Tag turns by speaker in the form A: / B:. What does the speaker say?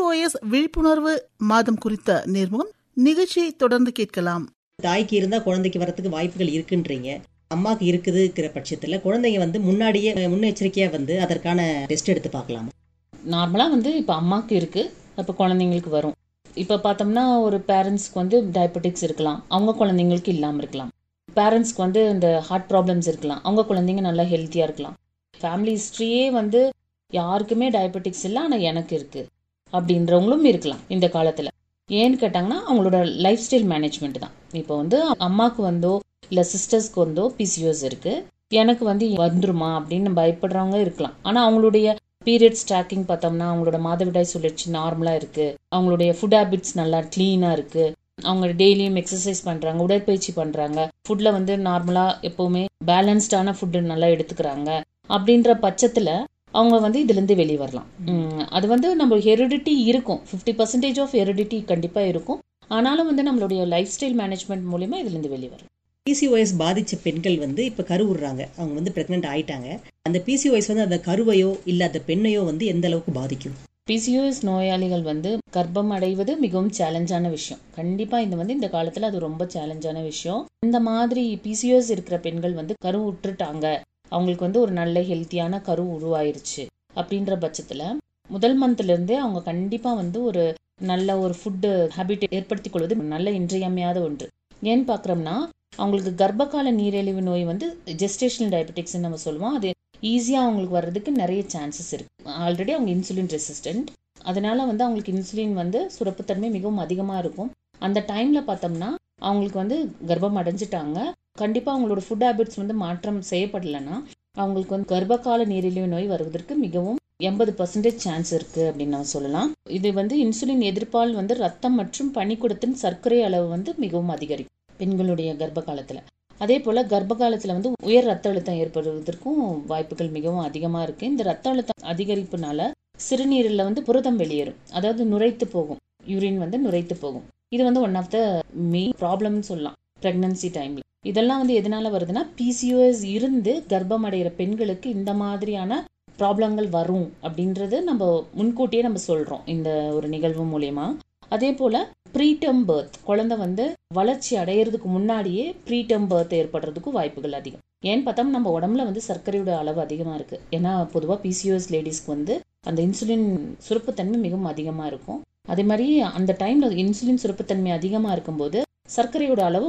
A: PCOS விழிப்புணர்வு மாதம் குறித்த நேர்முகம் நிகழ்ச்சியை தொடர்ந்து கேட்கலாம்
B: தாய்க்கு இருந்தா குழந்தைக்கு வரதுக்கு வாய்ப்புகள் இருக்குன்றீங்க அம்மாக்கு இருக்குதுங்கிற பட்சத்துல குழந்தைங்க வந்து முன்னாடியே முன்னெச்சரிக்கையா வந்து அதற்கான டெஸ்ட் எடுத்து பார்க்கலாம்
C: நார்மலாக வந்து இப்போ அம்மாவுக்கு இருக்குது இப்போ குழந்தைங்களுக்கு வரும் இப்போ பார்த்தோம்னா ஒரு பேரண்ட்ஸ்க்கு வந்து டயபெட்டிக்ஸ் இருக்கலாம் அவங்க குழந்தைங்களுக்கு இல்லாமல் இருக்கலாம் பேரண்ட்ஸ்க்கு வந்து இந்த ஹார்ட் ப்ராப்ளம்ஸ் இருக்கலாம் அவங்க குழந்தைங்க நல்லா ஹெல்த்தியாக இருக்கலாம் ஃபேமிலி ஹிஸ்ட்ரியே வந்து யாருக்குமே டயபெட்டிக்ஸ் இல்லை ஆனால் எனக்கு இருக்குது அப்படின்றவங்களும் இருக்கலாம் இந்த காலத்தில் ஏன்னு கேட்டாங்கன்னா அவங்களோட லைஃப் ஸ்டைல் மேனேஜ்மெண்ட் தான் இப்போ வந்து அம்மாவுக்கு வந்தோ இல்லை சிஸ்டர்ஸ்க்கு வந்தோ பிசிஓஸ் இருக்குது எனக்கு வந்து வந்துருமா அப்படின்னு பயப்படுறவங்க இருக்கலாம் ஆனால் அவங்களுடைய பீரியட்ஸ் ட்ராக்கிங் பார்த்தோம்னா அவங்களோட மாதவிடாய் சுழற்சி நார்மலாக இருக்குது அவங்களுடைய ஃபுட் ஹேபிட்ஸ் நல்லா க்ளீனாக இருக்குது அவங்க டெய்லியும் எக்ஸசைஸ் பண்ணுறாங்க உடற்பயிற்சி பண்ணுறாங்க ஃபுட்டில் வந்து நார்மலாக எப்போவுமே பேலன்ஸ்டான ஃபுட்டு நல்லா எடுத்துக்கிறாங்க அப்படின்ற பட்சத்தில் அவங்க வந்து இதுலேருந்து வெளியே வரலாம் உம், அது வந்து நம்ம ஹெரிடிட்டி இருக்கும் ஃபிஃப்டி பர்சன்டேஜ் ஆஃப் ஹெரிடிட்டி கண்டிப்பாக இருக்கும் ஆனாலும் வந்து நம்மளுடைய லைஃப் ஸ்டைல் மேனேஜ்மெண்ட் மூலிமா இதுலேருந்து வெளியே வரலாம்
B: பிசிஓஎஸ் பாதிச்ச பெண்கள் வந்து இப்ப கருவுறாங்க அவங்க வந்து பிரெக்னென்ட் ஆயிட்டாங்க அந்த பிசிஓஎஸ் வந்து அந்த கருவையோ இல்ல அந்த பெண்ணையோ வந்து எந்த அளவுக்கு பாதிக்கும்
C: பிசிஓஎஸ் நோயாளிகள் வந்து கர்ப்பம் அடைவது மிகவும் சேலஞ்சான விஷயம் கண்டிப்பா இது வந்து இந்த காலத்துல அது ரொம்ப சேலஞ்சான விஷயம் இந்த மாதிரி பிசிஓஎஸ் இருக்கிற பெண்கள் வந்து கரு உற்றுட்டாங்க அவங்களுக்கு வந்து ஒரு நல்ல ஹெல்த்தியான கரு உருவாயிருச்சு அப்படின்ற பட்சத்துல முதல் மந்த்ல இருந்தே அவங்க கண்டிப்பா வந்து ஒரு நல்ல ஒரு ஃபுட்டு ஹேபிட் ஏற்படுத்திக் கொள்வது நல்ல இன்றியமையாத ஒன்று ஏன்னு பார்க்குறோம்னா அவங்களுக்கு கர்ப்பகால நீரிழிவு நோய் வந்து ஜெஸ்டேஷனல் டயபெட்டிக்ஸ்னு நம்ம சொல்லுவோம் அது ஈஸியாக அவங்களுக்கு வர்றதுக்கு நிறைய சான்சஸ் இருக்கு ஆல்ரெடி அவங்க இன்சுலின் ரெசிஸ்டன்ட் அதனால வந்து அவங்களுக்கு இன்சுலின் வந்து சுரப்புத்தன்மை மிகவும் அதிகமாக இருக்கும் அந்த டைம்ல பார்த்தோம்னா அவங்களுக்கு வந்து கர்ப்பம் அடைஞ்சிட்டாங்க கண்டிப்பாக அவங்களோட ஃபுட் ஹேபிட்ஸ் வந்து மாற்றம் செய்யப்படலைன்னா அவங்களுக்கு வந்து கர்ப்பகால நீரிழிவு நோய் வருவதற்கு மிகவும் எண்பது பர்சன்டேஜ் சான்ஸ் இருக்கு அப்படின்னு நம்ம சொல்லலாம் இது வந்து இன்சுலின் எதிர்ப்பால் வந்து ரத்தம் மற்றும் பனிக்குடத்தின் சர்க்கரை அளவு வந்து மிகவும் அதிகரிக்கும் பெண்களுடைய கர்ப்ப காலத்துல அதே போல கர்ப்ப காலத்துல வந்து உயர் ரத்த அழுத்தம் ஏற்படுவதற்கும் வாய்ப்புகள் மிகவும் அதிகமா இருக்கு இந்த ரத்த அழுத்தம் அதிகரிப்புனால சிறுநீரில் வந்து புரதம் வெளியேறும் அதாவது நுரைத்து போகும் யூரின் வந்து நுரைத்து போகும் இது வந்து ஒன் ஆஃப் த மெயின் ப்ராப்ளம்னு சொல்லலாம் பிரெக்னன்சி டைம்ல இதெல்லாம் வந்து எதனால வருதுன்னா பிசிஓஎஸ் இருந்து கர்ப்பம் அடைகிற பெண்களுக்கு இந்த மாதிரியான ப்ராப்ளங்கள் வரும் அப்படின்றது நம்ம முன்கூட்டியே நம்ம சொல்றோம் இந்த ஒரு நிகழ்வு மூலியமா அதே போல ப்ரீடம் பர்த் குழந்தை வந்து வளர்ச்சி அடையிறதுக்கு முன்னாடியே ப்ரீடம் பர்த் ஏற்படுறதுக்கு வாய்ப்புகள் அதிகம் ஏன்னு பார்த்தா நம்ம உடம்புல வந்து சர்க்கரையோட அளவு அதிகமா இருக்கு ஏன்னா பொதுவா பிசிஓஎஸ் லேடிஸ்க்கு வந்து அந்த இன்சுலின் சுரப்புத்தன்மை மிகவும் அதிகமா இருக்கும் அதே மாதிரி அந்த டைம்ல இன்சுலின் சுரப்புத்தன்மை அதிகமா இருக்கும்போது சர்க்கரையோட அளவு